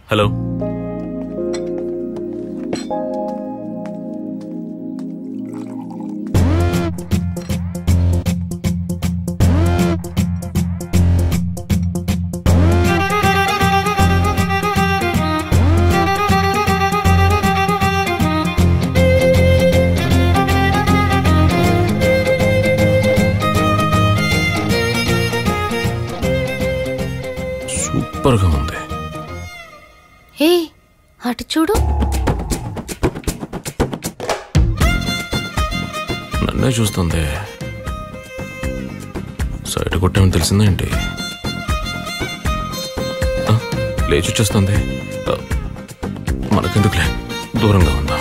Hello సూపర్గా ఉంది హే అటు చూడు నన్నే చూస్తుంది సైడ్ కొట్టామని తెలిసిందా ఏంటి ఆ, లేచి వచ్చేస్తుంది ఆ, మనకెందుకులే దూరంగా ఉందా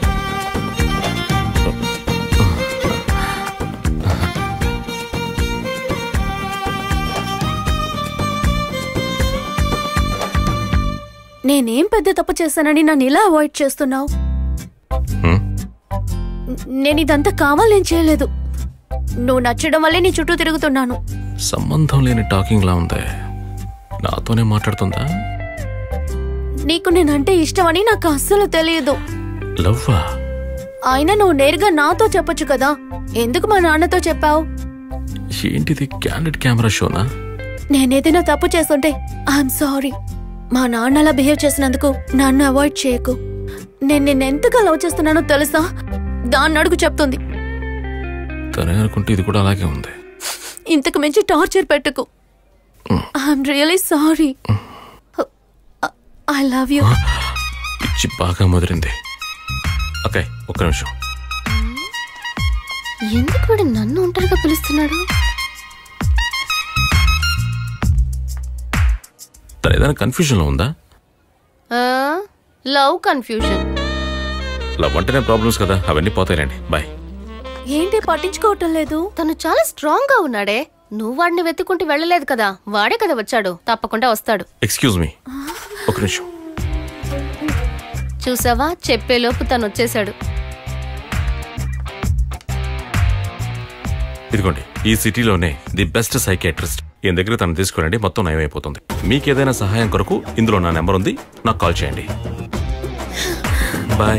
నేనేం పెద్ద తప్పు చేశానని నన్ను ఇలా అవాయిడ్ చేస్తున్నావు హ్మ్? నేను ఇదంతా కావాలని చేయలేదు నువ్వు నచ్చడం వల్లే నీ చుట్టూ తిరుగుతున్నాను సంబంధం లేని టాకింగ్ లా ఉంది నాతోనే మాట్లాడుతుందా నీకు నేనంటే ఇష్టమని నాకు అస్సలు తెలియదు లవ్వా అయినా నువ్వు నేరుగా నాతో చెప్పొచ్చు కదా ఎందుకు మా నాన్నతో చెప్పావు ఏంటిది క్యాండిడ్ కెమెరా షోనా నేనేదైనా తప్పు చేస్తుంటే ఐఎమ్ సారీ మా నాన్న అలా బిహేవ్ చేసినందుకు నన్ను అవాయిడ్ చేయకు నేను నిన్నెంతగా లవ్ చేస్తున్నానో తెలుసా దాన్ని అడుగు చెప్తుంది తనే అనుకుంటే ఇది కూడా అలాగే ఉంది ఇంతకు మించి టార్చర్ పెట్టుకు I'm really sorry I love you పిచ్చి బాగా ముదిరింది ఓకే ఒక్క నిమిషం ఎందుకు వీడు నన్ను ఒంటరిగా పిలుస్తున్నాడు తను ఏదైనా కన్ఫ్యూజన్లో ఉందా లవ్ కన్ఫ్యూజన్ లవ్ అంటేనే ప్రాబ్లమ్స్ కదా అవన్నీ పోతాయిలేండి బాయ్ ఏంటి పట్టించుకోవటం లేదు తను చాలా స్ట్రాంగ్ గా ఉన్నాడే నువ్వు వాడిని వెతుక్కుంటూ వెళ్ళలేదు కదా వాడే కదా వచ్చాడు తప్పకుండా వస్తాడు ఎక్స్క్యూజ్ మీ ఒక నిమిషం చూసావా చెప్పేలోపు తను వచ్చేసాడు ఇదిగోండి ఈ సిటీలోనే ది బెస్ట్ సైకియాట్రిస్ట్ ఈయన దగ్గర తను తీసుకురండి మొత్తం నయం అయిపోతుంది మీకు ఏదైనా సహాయం కొరకు ఇందులో నా నెంబర్ ఉంది నాకు కాల్ చేయండి బాయ్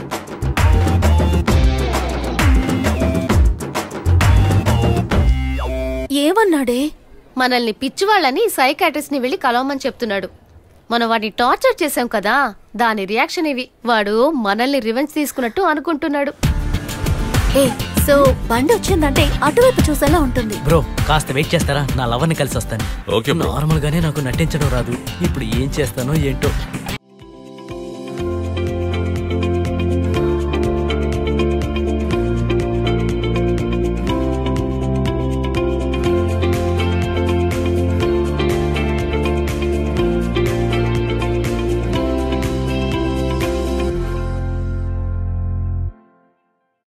ఏమన్నాడే మనల్ని పిచ్చివాళ్ళని సైకాట్రిస్ట్ ని వెళ్ళి కలవమని చెప్తున్నాడు మనం వాడిని టార్చర్ చేశాం కదా దాని రియాక్షన్ ఇవి వాడు మనల్ని రివెంజ్ తీసుకున్నట్టు అనుకుంటున్నాడు ఏ సో బండి వచ్చిందంటే అటువైపు చూసేలా ఉంటుంది బ్రో కాస్త వెయిట్ చేస్తారా నా లవర్ని కలిసి వస్తాను ఓకే బ్రో నార్మల్ గానే నాకు నటించడం రాదు ఇప్పుడు ఏం చేస్తానో ఏంటో